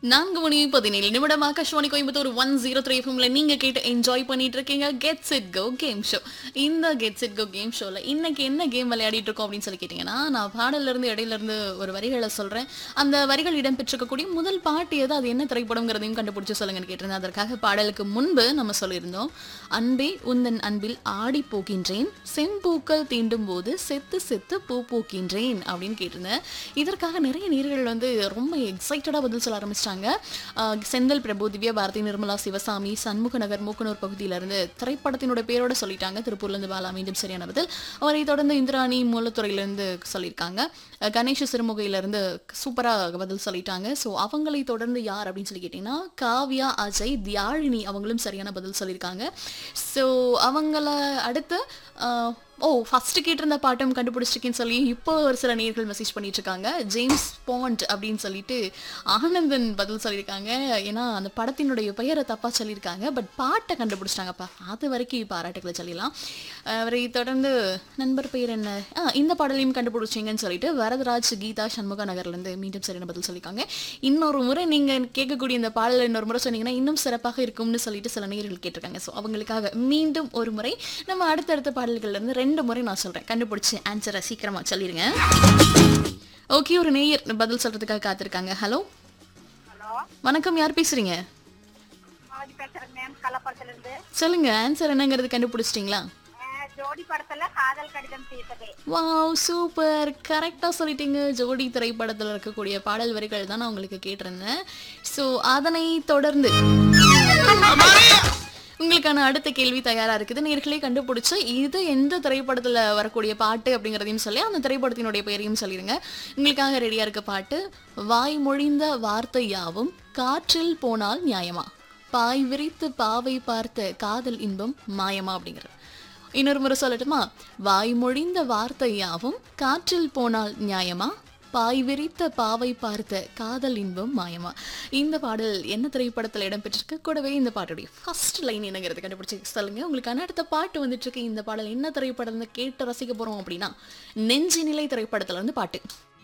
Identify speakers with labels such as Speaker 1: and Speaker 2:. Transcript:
Speaker 1: நான்கு மணி பதினேழு நிமிடம் Akashvani Coimbatore one zero three எஃப்எம்ல நீங்க கேட்டு என்ஜாய் பண்ணிட்டு இருக்கீங்க gets it go game show இந்த கெட்ஸ் இட் கோ கேம் ஷோல இன்னைக்கு என்ன கேம் விளையாடிட்டு இருக்கோம் அப்படின்னு சொல்லி கேட்டீங்கன்னா நான் பாடல்ல இருந்து இடையில இருந்து ஒரு வரிகளை சொல்றேன் அந்த வரிகள் இடம்பெற்றிருக்கக்கூடிய முதல் பாட்டு எது அது என்ன திரைப்படம்ங்கிறதையும் கண்டுபிடிச்சு சொல்லுங்கன்னு கேட்டிருந்தேன் அதற்காக பாடலுக்கு முன்பு நம்ம சொல்லியிருந்தோம் அன்பே உந்தன் அன்பில் ஆடி போகின்றேன் செம்பூக்கள் தீண்டும் போது செத்து செத்து பூ பூக்கின்றேன் அப்படின்னு கேட்டிருந்தேன் இதற்காக நிறைய நேர்கள் வந்து ரொம்ப எக்ஸைட்டடாக பதில் சொல்ல ஆரம்பிச்சிட்டாங்க செந்தில் பிரபு திவ்யா பாரதி நிர்மலா சிவசாமி சண்முக நகர் மூக்கனூர் பகுதியிலிருந்து திரைப்படத்தினோட பேரோட சொல்லிட்டாங்க திருப்பூர்லேருந்து பாலா மீண்டும் சரியான பதில் அவரை தொடர்ந்து இந்திராணி மூலத்துறையிலேருந்து சொல்லியிருக்காங்க அஹ் கணேஷ் சிறுமுகையிலேருந்து சூப்பராக பதில் சொல்லிட்டாங்க ஸோ அவங்களை தொடர்ந்து யார் அப்படின்னு சொல்லி கேட்டிங்கன்னா காவ்யா அஜய் தியாழினி அவங்களும் சரியான பதில் சொல்லியிருக்காங்க ஸோ அவங்கள அடுத்து அஹ், ஓ ஃபர்ஸ்ட் கேட்டிருந்த பாட்டம் கண்டுபிடிச்சிருக்கேன்னு சொல்லி இப்போ ஒரு சில நேர்கள் மெசேஜ் பண்ணிட்டு இருக்காங்க ஜேம்ஸ் பாண்ட் அப்படின்னு சொல்லிட்டு ஆனந்தன் பதில் சொல்லியிருக்காங்க ஏன்னா அந்த படத்தினுடைய பெயரை தப்பா சொல்லியிருக்காங்க பட் பாட்டை கண்டுபிடிச்சிட்டாங்கப்பா அது வரைக்கும் பாராட்டுகளை சொல்லிடலாம் அவரை தொடர்ந்து நண்பர் பெயர் என்ன ஆ இந்த பாடலையும் கண்டுபிடிச்சிங்கன்னு சொல்லிட்டு வரதராஜ் கீதா சண்முக நகர்லேருந்து மீண்டும் சரியான பதில் சொல்லியிருக்காங்க இன்னொரு முறை நீங்கள் கேட்கக்கூடிய இந்த பாடல் இன்னொரு முறை சொன்னீங்கன்னா இன்னும் சிறப்பாக இருக்கும்னு சொல்லிட்டு சில நேயர்கள் கேட்டிருக்காங்க ஸோ அவங்களுக்காக மீண்டும் ஒரு முறை நம்ம அடுத்தடுத்த பாடல்கள்ல இருந்து ரெண்டு முறை நான் சொல்கிறேன் கண்டுபிடிச்சி ஆன்சரை சீக்கிரமாக சொல்லிடுங்க ஓகே ஒரு நேயர் பதில் சொல்கிறதுக்காக காத்திருக்காங்க ஹலோ
Speaker 2: ஹலோ
Speaker 1: வணக்கம் யார் பேசுறீங்க
Speaker 2: மாவதி பேசுறேன் மேம் கள்ளப்படத்துல இருந்து
Speaker 1: சொல்லுங்க ஆன்சர் என்னங்கிறது கண்டுபிடிச்சிட்டிங்களா
Speaker 2: அஹ், ஜோடி படத்துல காதல் கடிதம் தீர்த்ததே
Speaker 1: வாவ் சூப்பர் கரெக்டாக சொல்லிட்டீங்க ஜோடி திரைப்படத்தில் இருக்கக்கூடிய பாடல் வரிகள் தான் நான் உங்களுக்கு கேட்டிருந்தேன் ஸோ அதனை தொடர்ந்து உங்களுக்கான அடுத்த கேள்வி தயாரா இருக்குது நேர்களே கண்டுபிடிச்சு இது எந்த திரைப்படத்துல வரக்கூடிய பாட்டு அப்படிங்கிறதையும் சொல்லி அந்த திரைப்படத்தினுடைய பெயரையும் சொல்லிடுங்க உங்களுக்காக ரெடியா இருக்க பாட்டு வாய் மொழிந்த வார்த்தை யாவும் காற்றில் போனால் நியாயமா பாய் விரித்து பாவை பார்த்த காதல் இன்பம் மாயமா அப்படிங்கிறது இன்னொரு முறை சொல்லட்டுமா வாய் மொழிந்த வார்த்தை யாவும் காற்றில் போனால் நியாயமா பாய் விரித்த பாவை பார்த்த காதல் இன்பம் மாயமா இந்த பாடல் என்ன திரைப்படத்தில் இடம்பெற்றிருக்கு கூடவே இந்த பாட்டுடைய ஃபர்ஸ்ட் லைன் என்னங்கிறது கண்டுபிடிச்சு சொல்லுங்க உங்களுக்கான அடுத்த பாட்டு வந்துட்டு இருக்கு இந்த பாடல் என்ன திரைப்படம் கேட்டு ரசிக்க போறோம் அப்படின்னா நெஞ்சினிலை திரைப்படத்துல இருந்து பாட்டு